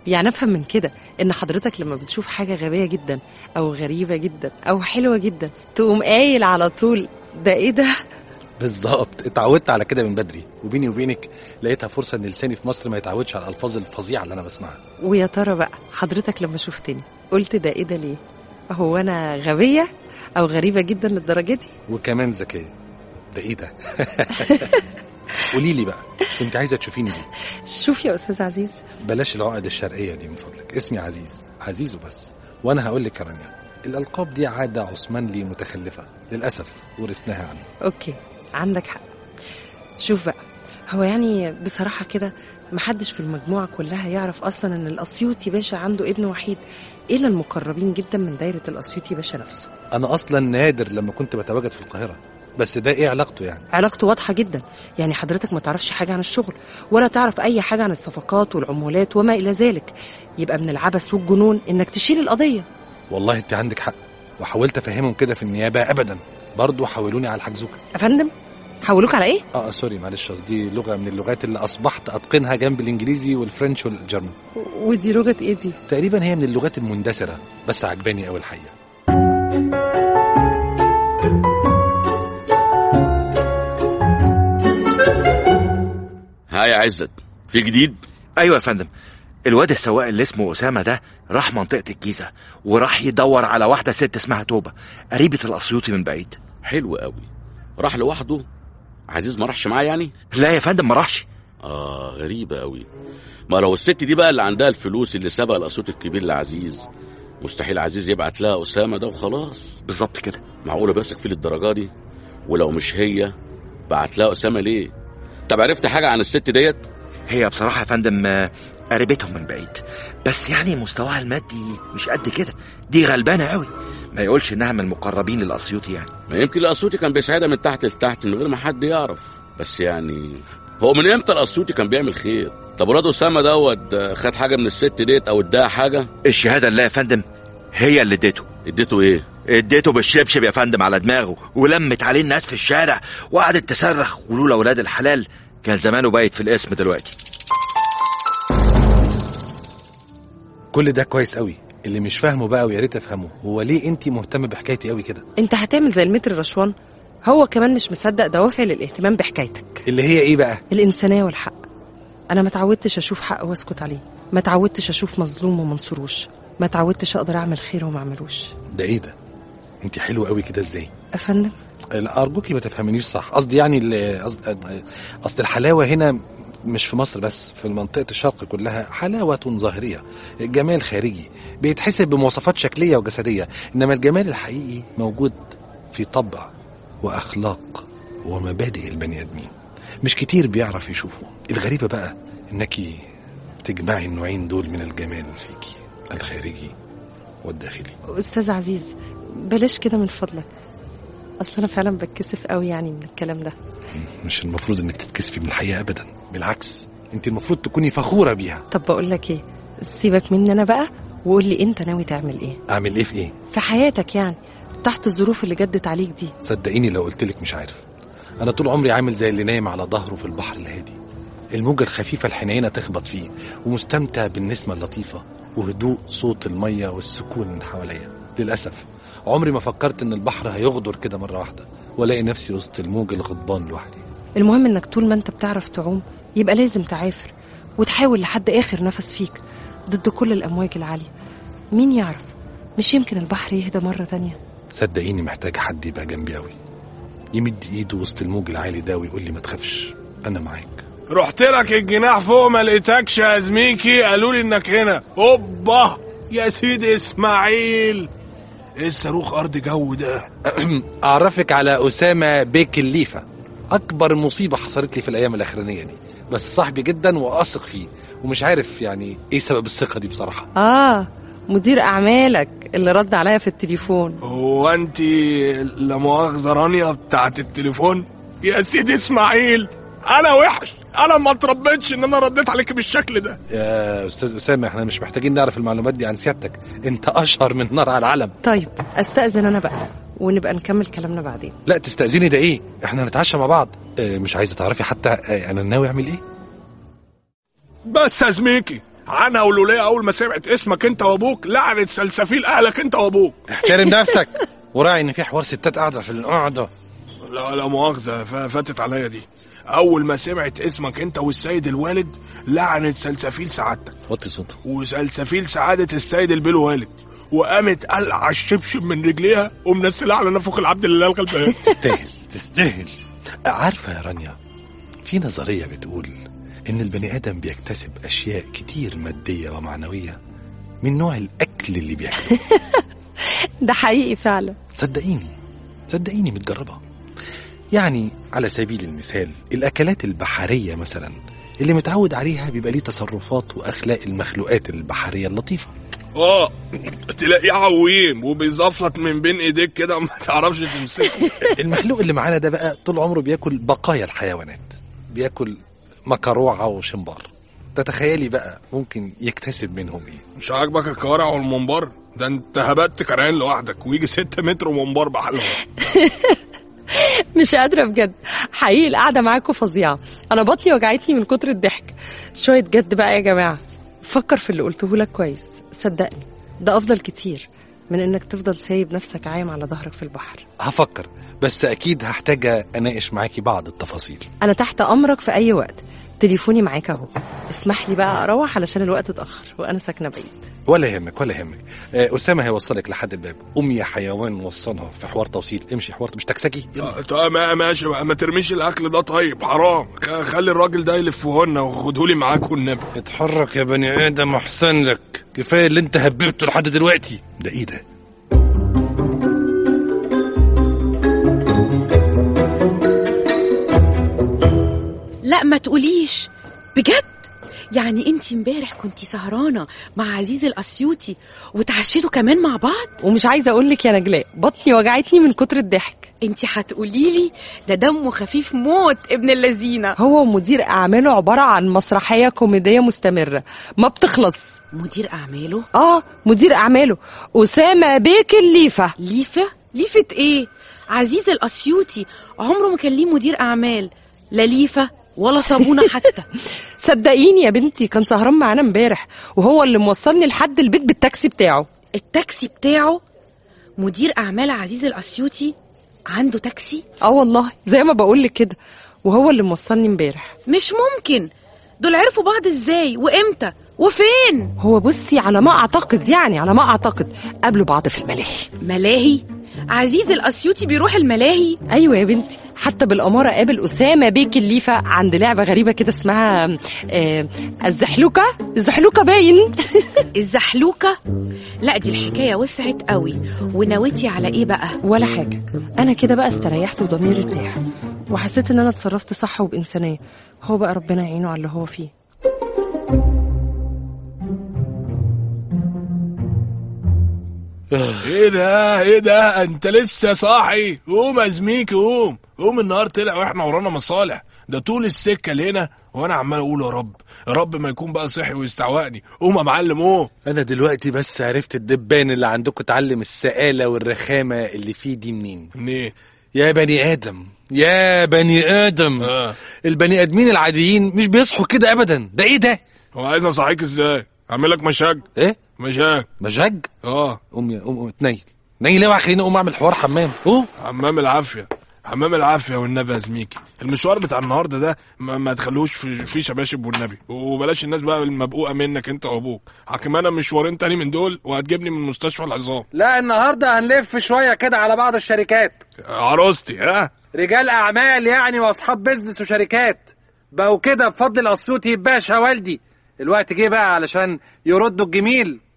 يعني افهم من كده ان حضرتك لما بتشوف حاجه غبيه جدا او غريبه جدا او حلوه جدا تقوم قايل على طول ده ايه ده بالظبط اتعودت على كده من بدري وبيني وبينك لقيتها فرصه ان لساني في مصر ما يتعودش على الالفاظ الفظيعه اللي انا بسمعها ويا ترى بقى حضرتك لما شفتني قلت ده ايه ده ليه هو انا غبيه او غريبه جدا للدرجه دي وكمان ذكيه ده ايه ده قولي لي بقى كنت عايزه تشوفيني ليه شوف يا استاذ عزيز بلاش العقد الشرقيه دي من فضلك اسمي عزيز عزيز وبس وانا هقول لك يا رانيا الالقاب دي عاده عثمانلي متخلفه للاسف ورثناها عنه اوكي عندك حق شوف بقى هو يعني بصراحه كده محدش في المجموعه كلها يعرف اصلا ان الاسيوطي باشا عنده ابن وحيد الا المقربين جدا من دايره الاسيوطي باشا نفسه انا اصلا نادر لما كنت بتواجد في القاهره بس ده ايه علاقته يعني علاقته واضحه جدا يعني حضرتك ما تعرفش حاجه عن الشغل ولا تعرف اي حاجه عن الصفقات والعمولات وما الى ذلك يبقى من العبث والجنون انك تشيل القضيه والله انت عندك حق وحاولت افهمهم كده في النيابه ابدا برضه حولوني على الحجزوكه يا فندم حولوك على ايه اه سوري معلش قصدي لغه من اللغات اللي اصبحت اتقنها جنب الانجليزي والفرنش والجرمن و- ودي لغه ايه دي تقريبا هي من اللغات المندثره بس عجباني قوي الحقيقه ها يا عزت في جديد ايوه يا فندم الواد السواق اللي اسمه اسامه ده راح منطقه الجيزه وراح يدور على واحده ست اسمها توبه قريبه الاسيوطي من بعيد حلو قوي راح لوحده عزيز ما راحش معاه يعني لا يا فندم ما راحش اه غريبة قوي ما لو الست دي بقى اللي عندها الفلوس اللي سبق الاسيوط الكبير لعزيز مستحيل عزيز يبعت لها اسامة ده وخلاص بالظبط كده معقولة بيثق فيه للدرجة دي ولو مش هي بعت لها اسامة ليه طب عرفت حاجة عن الست ديت هي بصراحه يا فندم آه، قريبتهم من بعيد بس يعني مستواها المادي مش قد كده دي غلبانه قوي ما يقولش انها من المقربين للاسيوطي يعني ما يمكن الاسيوطي كان بيساعدها من تحت لتحت من غير ما حد يعرف بس يعني هو من امتى الاسيوطي كان بيعمل خير طب ولاد اسامه دوت آه، خد حاجه من الست ديت او اداها حاجه الشهاده اللي يا فندم هي اللي اديته اديته ايه اديته بالشبشب يا فندم على دماغه ولمت عليه الناس في الشارع وقعدت تصرخ ولولا ولاد الحلال كان زمانه بايت في الاسم دلوقتي كل ده كويس قوي اللي مش فاهمه بقى ويا ريت افهمه هو ليه انت مهتمه بحكايتي قوي كده انت هتعمل زي المتر رشوان هو كمان مش مصدق دوافع للاهتمام بحكايتك اللي هي ايه بقى الإنسانية والحق أنا ما تعودتش أشوف حق وأسكت عليه ما تعودتش أشوف مظلوم وما انصروش ما تعودتش أقدر أعمل خير وما أعملوش ده ايه ده انت حلوه قوي كده ازاي أفندم لا، ارجوكي ما تفهمنيش صح قصدي يعني ال- قصد- اصل الحلاوه هنا مش في مصر بس في منطقه الشرق كلها حلاوه ظاهريه جمال خارجي بيتحسب بمواصفات شكليه وجسديه انما الجمال الحقيقي موجود في طبع واخلاق ومبادئ البني ادمين مش كتير بيعرف يشوفه الغريبه بقى انك تجمعي النوعين دول من الجمال فيكي الخارجي والداخلي أستاذ عزيز بلاش كده من فضلك أصل أنا فعلا بتكسف قوي يعني من الكلام ده مش المفروض انك تتكسفي من الحقيقه ابدا بالعكس انت المفروض تكوني فخوره بيها طب بقول لك إيه سيبك مني أنا بقى وقول لي أنت ناوي تعمل إيه اعمل ايه في ايه في حياتك يعني تحت الظروف اللي جدت عليك دي صدقيني لو قلت لك مش عارف انا طول عمري عامل زي اللي نايم على ظهره في البحر الهادي الموجه الخفيفه الحنينه تخبط فيه ومستمتع بالنسمه اللطيفه وهدوء صوت الميه والسكون من حواليا للاسف عمري ما فكرت ان البحر هيغدر كده مره واحده والاقي نفسي وسط الموج الغضبان لوحدي المهم إنك طول ما أنت بتعرف تعوم يبقى لازم تعافر وتحاول لحد آخر نفس فيك ضد كل الأمواج العالية مين يعرف مش يمكن البحر يهدى مرة تانية صدقيني محتاج حد يبقى جنبي قوي يمد ايده وسط الموج العالي ده ويقول لي ما تخافش انا معاك رحت لك الجناح فوق ما لقيتكش يا زميكي قالوا لي انك هنا اوبا يا سيدي اسماعيل ايه الصاروخ ارض جو ده اعرفك على اسامه بيك الليفه اكبر مصيبه حصلت لي في الايام الاخرانيه دي بس صاحبي جدا واثق فيه ومش عارف يعني ايه سبب الثقه دي بصراحه آه مدير أعمالك اللي رد عليا في التليفون هو انت لا مؤاخذه رانيا بتاعت التليفون يا سيدي اسماعيل انا وحش انا ما اتربيتش ان انا رديت عليك بالشكل ده يا استاذ اسامه احنا مش محتاجين نعرف المعلومات دي عن سيادتك انت اشهر من نار على العلم طيب أستأذن أنا بقى ونبقى نكمل كلامنا بعدين لا تستاذيني ده ايه احنا هنتعشى مع بعض اه مش عايزه تعرفي حتى اه انا ناوي اعمل ايه بس يا زميكي عنها والولية اول ما سمعت اسمك انت وابوك لعنت سلسفيل اهلك انت وابوك احترم نفسك وراعي ان في حوار ستات قاعده في القعده لا لا مؤاخذة ف- فاتت عليا دي اول ما سمعت اسمك انت والسيد الوالد لعنت سلسفيل سعادتك وطي صوتك وسلسفيل سعادة السيد البيل والد وقامت قلع الشبشب من رجليها ومنزلها على نفخ العبد لله الغلبان تستاهل تستاهل عارفه يا رانيا في نظريه بتقول ان البني ادم بيكتسب اشياء كتير ماديه ومعنويه من نوع الاكل اللي بياكله ده حقيقي فعلا صدقيني صدقيني متجربة يعني على سبيل المثال الأكلات البحرية مثلا اللي متعود عليها بيبقى ليه تصرفات وأخلاق المخلوقات البحرية اللطيفة اه تلاقيه عويم وبيزفلط من بين ايديك كده ما تعرفش تمسكه المخلوق اللي معانا ده بقى طول عمره بياكل بقايا الحيوانات بياكل مكروعة وشمبار تتخيلي بقى ممكن يكتسب منهم ايه مش عاجبك الكوارع والمنبر ده انت هبت كرعين لوحدك ويجي ستة متر ومنبر بحالهم مش قادرة بجد حقيقي القعدة معاكم فظيعة أنا بطني وجعتني من كتر الضحك شوية جد بقى يا جماعة فكر في اللي قلته لك كويس صدقني ده أفضل كتير من إنك تفضل سايب نفسك عايم على ظهرك في البحر هفكر بس أكيد هحتاج أناقش معاكي بعض التفاصيل أنا تحت أمرك في أي وقت تليفوني معاك أهو اسمح لي بقى أروح علشان الوقت اتأخر وأنا ساكنة بعيد ولا يهمك ولا يهمك آه، أسامة هيوصلك لحد الباب قوم يا حيوان وصلها في حوار توصيل امشي حوار مش تكسكي يلا. آه، طيب ما- ماشي بقى ما ترميش الاكل ده طيب حرام خ- خلي الراجل ده يلفهولنا وخدهولي معاك والنبي اتحرك يا بني ادم احسن لك كفايه اللي انت هببته لحد دلوقتي ده ايه ده لا ما تقوليش بجد يعني انت امبارح كنتي سهرانه مع عزيز الاسيوطي وتعشيتوا كمان مع بعض ومش عايزة أقول لك يا نجلاء بطني وجعتني من كتر الضحك انت هتقولي لي ده دمه خفيف موت ابن اللذينه هو مدير أعماله عبارة عن مسرحية كوميدية مستمرة ما بتخلص مدير اعماله اه مدير أعماله أسامة بيك الليفة ليفه ليفه ايه عزيز الاسيوطي عمره ما كان ليه مدير اعمال لا ليفه ولا صابونه حتى صدقيني يا بنتي كان سهران معانا امبارح وهو اللي موصلني لحد البيت بالتاكسي بتاعه التاكسي بتاعه مدير اعمال عزيز الاسيوطي عنده تاكسي اه والله زي ما بقولك كده وهو اللي موصلني امبارح مش ممكن دول عرفوا بعض ازاي وامتى وفين هو بصي على ما اعتقد يعني على ما اعتقد قابلوا بعض في الملاهي ملاهي عزيز الاسيوطي بيروح الملاهي ايوه يا بنتي حتى بالاماره قابل اسامه بيك الليفه عند لعبه غريبه كده اسمها آه الزحلوكه الزحلوكه باين الزحلوكه لا دي الحكايه وسعت قوي ونويتي على ايه بقى ولا حاجه انا كده بقى استريحت وضميري ارتاح وحسيت ان انا اتصرفت صح وبانسانيه هو بقى ربنا يعينه على اللي هو فيه ايه ده ايه ده انت لسه صاحي قوم يا زميكي قوم قوم النهار طلع واحنا ورانا مصالح ده طول السكه لهنا وانا عمال اقول يا رب يا رب ما يكون بقى صحي ويستعوقني قوم يا معلم قوم انا دلوقتي بس عرفت الدبان اللي عندكم اتعلم السآلة والرخامة اللي فيه دي منين منين يا بني ادم يا بني ادم اه البني ادمين العاديين مش بيصحوا كده ابدا ده ايه ده هو عايز اصحيك ازاي اعمل لك مشاج ايه مشاج مجاج اه قوم يا- قوم قوم اتنيل نيل اوعى خليني اقوم اعمل حوار حمام قوم حمام العافيه حمام العافيه والنبي يا زميكي المشوار بتاع النهارده ده ما, ما تخلوش في, في شباشب والنبي وبلاش الناس بقى المبقوقه منك انت وابوك حاكم انا مشوارين تاني من دول وهتجيبني من مستشفى العظام لا النهارده هنلف شويه كده على بعض الشركات عروستي ها رجال اعمال يعني واصحاب بيزنس وشركات بقوا كده بفضل الاسيوطي باشا والدي الوقت جه بقى علشان يردوا الجميل